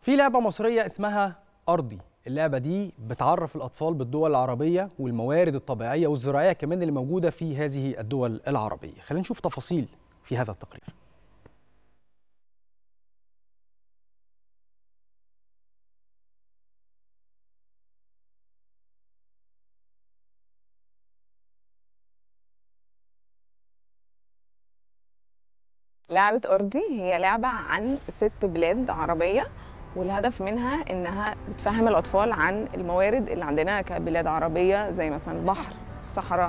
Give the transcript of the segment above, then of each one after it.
في لعبة مصرية اسمها أرضي اللعبة دي بتعرف الأطفال بالدول العربية والموارد الطبيعية والزراعية كمان اللي موجودة في هذه الدول العربية خلينا نشوف تفاصيل في هذا التقرير لعبة أرضي هي لعبة عن ست بلاد عربية والهدف منها إنها بتفهم الأطفال عن الموارد اللي عندنا كبلاد عربية زي مثلا البحر الصحراء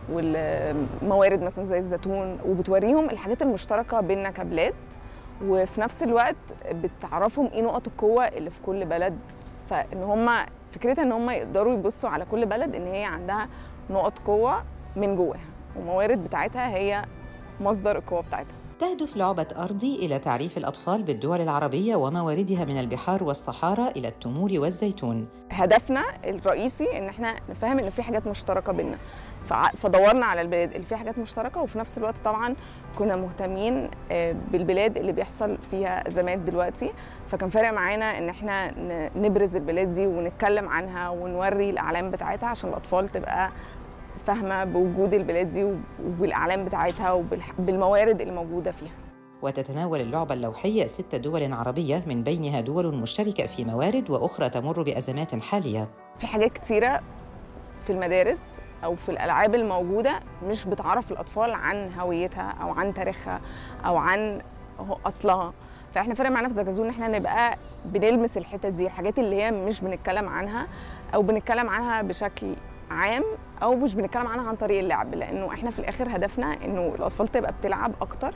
والموارد مثلا زي الزيتون وبتوريهم الحاجات المشتركة بيننا كبلاد وفي نفس الوقت بتعرفهم ايه نقط القوة اللي في كل بلد فإن هم فكرتها إن هم يقدروا يبصوا على كل بلد إن هي عندها نقط قوة من جواها والموارد بتاعتها هي مصدر القوة بتاعتها تهدف لعبة أرضي إلى تعريف الأطفال بالدول العربية ومواردها من البحار والصحارى إلى التمور والزيتون هدفنا الرئيسي ان احنا نفهم ان في حاجات مشتركه بينا فدورنا على البلاد اللي فيها حاجات مشتركه وفي نفس الوقت طبعا كنا مهتمين بالبلاد اللي بيحصل فيها ازمات دلوقتي فكان فارق معانا ان احنا نبرز البلاد دي ونتكلم عنها ونوري الاعلام بتاعتها عشان الاطفال تبقى فاهمه بوجود البلاد دي وبالاعلام بتاعتها وبالموارد اللي موجوده فيها وتتناول اللعبة اللوحية ست دول عربية من بينها دول مشتركة في موارد وأخرى تمر بأزمات حالية في حاجات كتيرة في المدارس أو في الألعاب الموجودة مش بتعرف الأطفال عن هويتها أو عن تاريخها أو عن أصلها فاحنا فرق معانا في زجاجون ان احنا نبقى بنلمس الحتت دي الحاجات اللي هي مش بنتكلم عنها او بنتكلم عنها بشكل عام او مش بنتكلم عنها عن طريق اللعب لانه احنا في الاخر هدفنا انه الاطفال تبقى بتلعب اكتر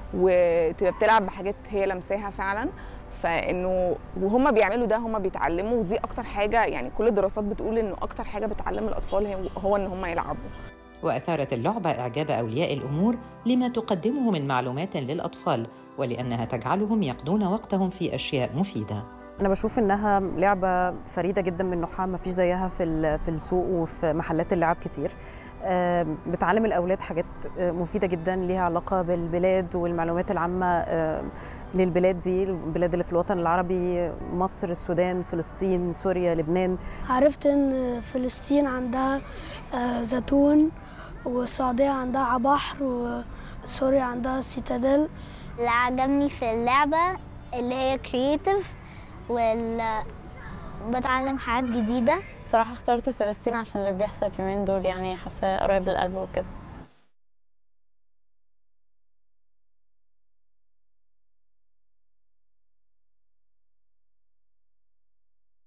وتبقى بتلعب بحاجات هي لمساها فعلا فانه وهم بيعملوا ده هم بيتعلموا ودي اكتر حاجه يعني كل الدراسات بتقول انه اكتر حاجه بتعلم الاطفال هو ان هم يلعبوا واثارت اللعبه اعجاب اولياء الامور لما تقدمه من معلومات للاطفال ولانها تجعلهم يقضون وقتهم في اشياء مفيده انا بشوف انها لعبه فريده جدا من نوعها ما فيش زيها في في السوق وفي محلات اللعب كتير بتعلم الاولاد حاجات مفيده جدا ليها علاقه بالبلاد والمعلومات العامه للبلاد دي البلاد اللي في الوطن العربي مصر السودان فلسطين سوريا لبنان عرفت ان فلسطين عندها زيتون والسعوديه عندها بحر وسوريا عندها سيتاديل اللي عجبني في اللعبه اللي هي كرييتيف وال بتعلم حاجات جديدة صراحة اخترت فلسطين عشان اللي بيحصل اليومين دول يعني حاسة قريب للقلب وكده